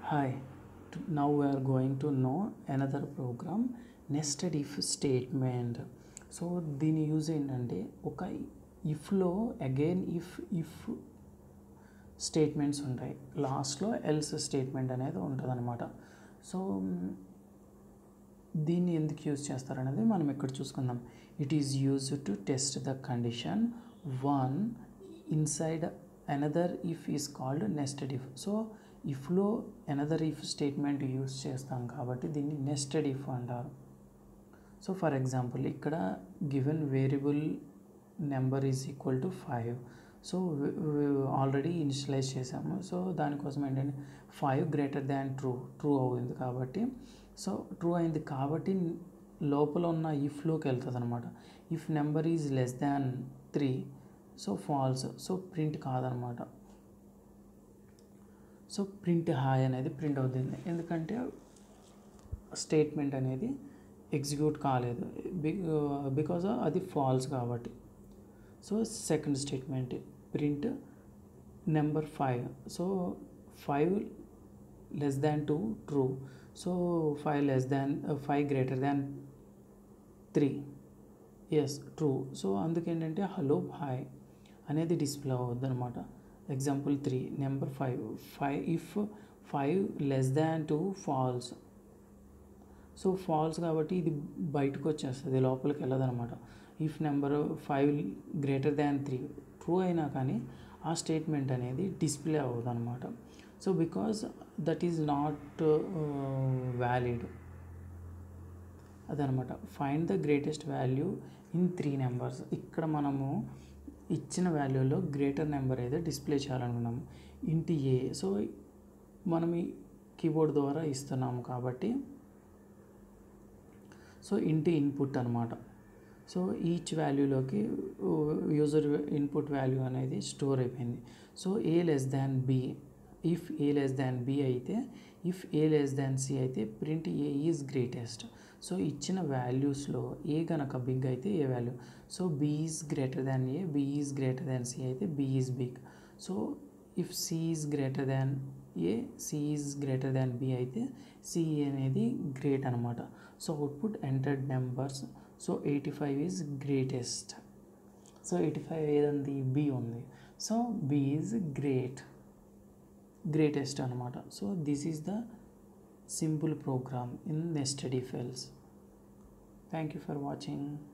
Hi, t- now we are going to know another program nested if statement. So దీని use ఏంటంటే ఒక ఇఫ్లో again if if statements ఉంటాయి లాస్ట్లో else statement అనేది ఉంటుంది అనమాట సో దీన్ని ఎందుకు యూజ్ చేస్తారనేది మనం ఇక్కడ చూసుకుందాం it is use to test the condition one inside another if is called nested if so ఇఫ్లో అనదర్ ఇఫ్ స్టేట్మెంట్ యూజ్ చేస్తాం కాబట్టి దీన్ని నెస్టెడ్ ఇఫ్ అంటారు సో ఫర్ ఎగ్జాంపుల్ ఇక్కడ given variable number is equal to five so already initialize చేసాము so దానికోసం ఏంటంటే five greater than true true అవుతుంది కాబట్టి సో ట్రూ అయింది కాబట్టి లోపల ఉన్న ఇఫ్లోకి వెళ్తుంది అనమాట if number is less than three so false so print కాదనమాట సో ప్రింట్ హాయ్ అనేది ప్రింట్ అవుతుంది ఎందుకంటే స్టేట్మెంట్ అనేది ఎగ్జిక్యూట్ కాలేదు బికాజ్ అది ఫాల్స్ కాబట్టి so second statement print number five so five less than two true so five less than five greater than three yes true so అందుకేంటంటే hello hi అనేది display అవుద్ది అనమాట example three number five five if five less than two false so false కాబట్టి ఇది బయటకు వచ్చేస్తుంది లోపలికి వెళ్ళదనమాట if number five greater than three true అయినా కానీ ఆ స్టేట్మెంట్ అనేది డిస్ప్లే అవ్వదు అనమాట so because that is not valid అదనమాట find the greatest value in three numbers ఇక్కడ మనము ఇచ్చిన వాల్యూలో గ్రేటర్ నెంబర్ అయితే డిస్ప్లే చేయాలనుకున్నాము ఇంటి ఏ సో మనం ఈ కీబోర్డ్ ద్వారా ఇస్తున్నాము కాబట్టి సో ఇంటి ఇన్పుట్ అనమాట సో ఈచ్ వాల్యూలోకి యూజర్ ఇన్పుట్ వాల్యూ అనేది స్టోర్ అయిపోయింది so A less than B if A less than B అయితే if A less than C అయితే print A is greatest so ఇచ్చిన వాల్యూస్లో ఏ కనుక బిగ్ అయితే A value so B is greater than A B is greater than C అయితే B is big so if C is greater than A C is greater than B అయితే C అనేది great అనమాట so output entered numbers so eighty five is greatest so eighty five ఏదంది B ఉంది so B is great greatest అనమాట so this is the simple program in nested if else thank you for watching